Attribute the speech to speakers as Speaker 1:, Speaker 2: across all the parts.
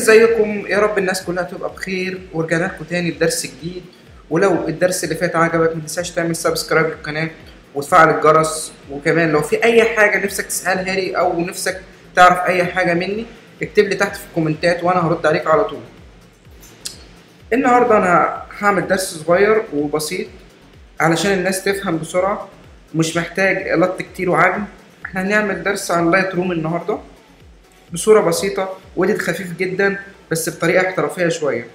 Speaker 1: ازيكم يا رب الناس كلها تبقى بخير ورجعنا لكم تاني بدرس جديد ولو الدرس اللي فات عجبك ما تنساش تعمل سبسكرايب للقناه وتفعل الجرس وكمان لو في اي حاجه نفسك تسالها لي او نفسك تعرف اي حاجه مني اكتب لي تحت في الكومنتات وانا هرد عليك على طول النهارده انا هعمل درس صغير وبسيط علشان الناس تفهم بسرعه مش محتاج لط كتير وعجن احنا هنعمل درس عن لايت روم النهارده بصوره بسيطه وديت خفيف جدا بس بطريقه احترافيه شويه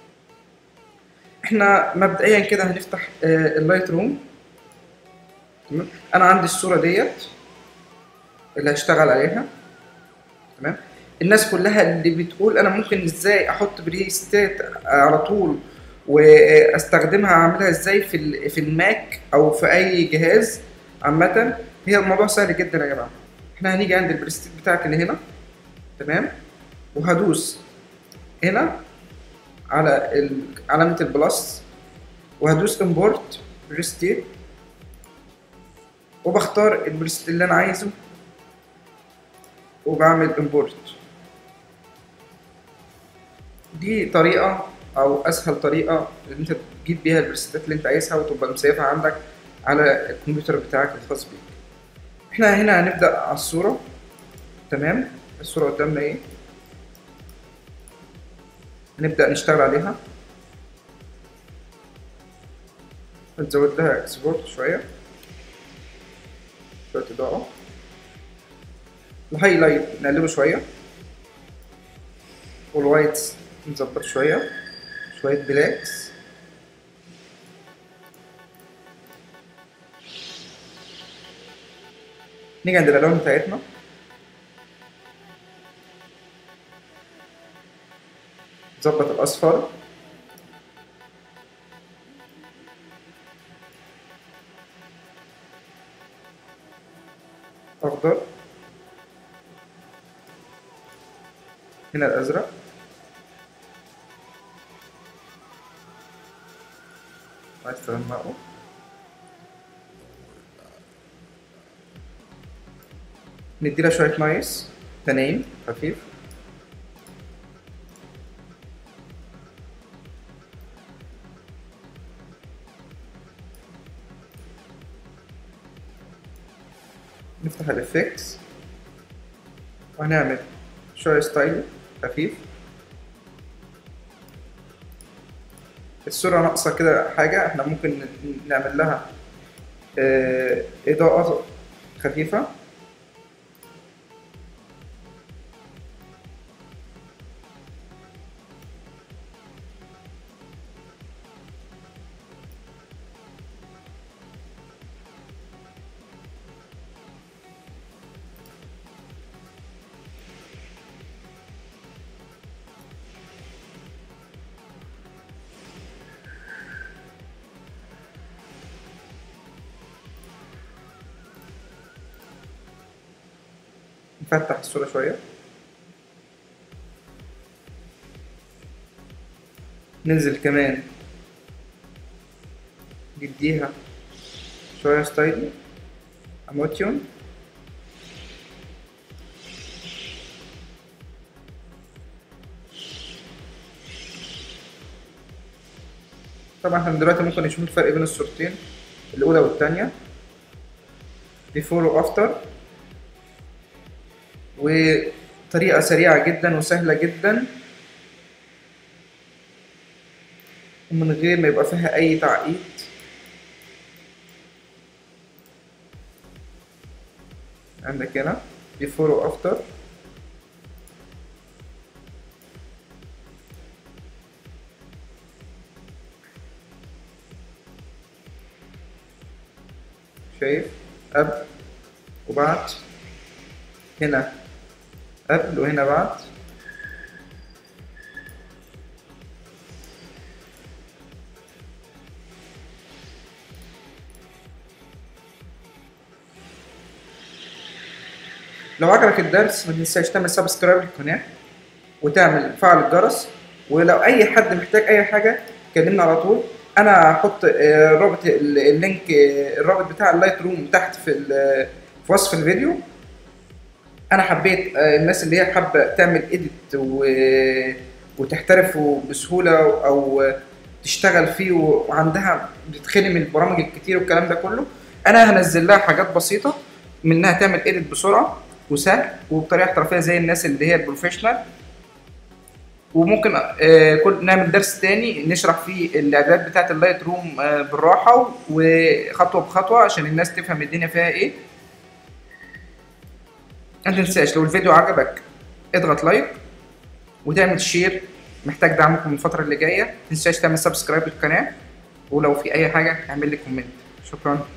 Speaker 1: احنا مبدئيا كده هنفتح آه، اللايت روم تمام انا عندي الصوره ديت اللي هشتغل عليها تمام الناس كلها اللي بتقول انا ممكن ازاي احط بريستات على طول واستخدمها اعملها ازاي في ال- في الماك او في اي جهاز عامه هي الموضوع سهل جدا يا جماعه احنا هنيجي عند البريستيت بتاعك اللي هنا تمام وهدوس هنا على ال- علامة البلس وهدوس امبورت بريستيت وبختار البريستيت اللي انا عايزه وبعمل امبورت دي طريقة او اسهل طريقة ان انت تجيب بيها البريستيتات اللي انت عايزها وتبقى مسيفها عندك على الكمبيوتر بتاعك الخاص بيك احنا هنا هنبدأ على الصورة تمام الصورة قدامنا ايه نبدأ نشتغل عليها نزود لها اكسبورت شوية شوية إضاءة الهايلايت نقلبه شوية والوايتس نظبط شوية شوية بلاكس نيجي عند الألوان بتاعتنا نظبط الأصفر أخضر هنا الأزرق عايز تغمقه نديلها شوية نايس تنايم خفيف نفتح الافكتس وهنعمل شوية ستايل خفيف الصورة ناقصة كده حاجة احنا ممكن نعمل لها آه، إضاءة خفيفة نفتح الصورة شوية ننزل كمان نديها شوية ستايل اموتيون طبعا احنا دلوقتي ممكن نشوف الفرق بين الصورتين الأولى والتانية before و after وطريقة سريعة جدا وسهلة جدا ومن غير ما يبقى فيها أي تعقيد عندك هنا before و after شايف قبل وبعد هنا قبل وهنا بعد لو عجبك الدرس ما تنساش تعمل سبسكرايب للقناة وتعمل فعل الجرس ولو أي حد محتاج أي حاجة كلمنا على طول أنا هحط آه، رابط ال- اللينك آه، الرابط بتاع اللايت روم تحت في ال- في وصف الفيديو انا حبيت آه، الناس اللي هي حابه تعمل اديت و... وتحترفه بسهوله او تشتغل فيه وعندها بتتخلي من البرامج الكتير والكلام ده كله انا هنزل لها حاجات بسيطه منها تعمل اديت بسرعه وسهل وبطريقه احترافيه زي الناس اللي هي البروفيشنال وممكن آه، كل نعمل درس تاني نشرح فيه الاعدادات بتاعه اللايت روم آه، بالراحه وخطوه بخطوه عشان الناس تفهم الدنيا فيها ايه ما تنساش لو الفيديو عجبك اضغط لايك وتعمل شير محتاج دعمكم الفترة اللي جاية متنساش تعمل سبسكرايب للقناة ولو في أي حاجة اعمل لي كومنت شكرا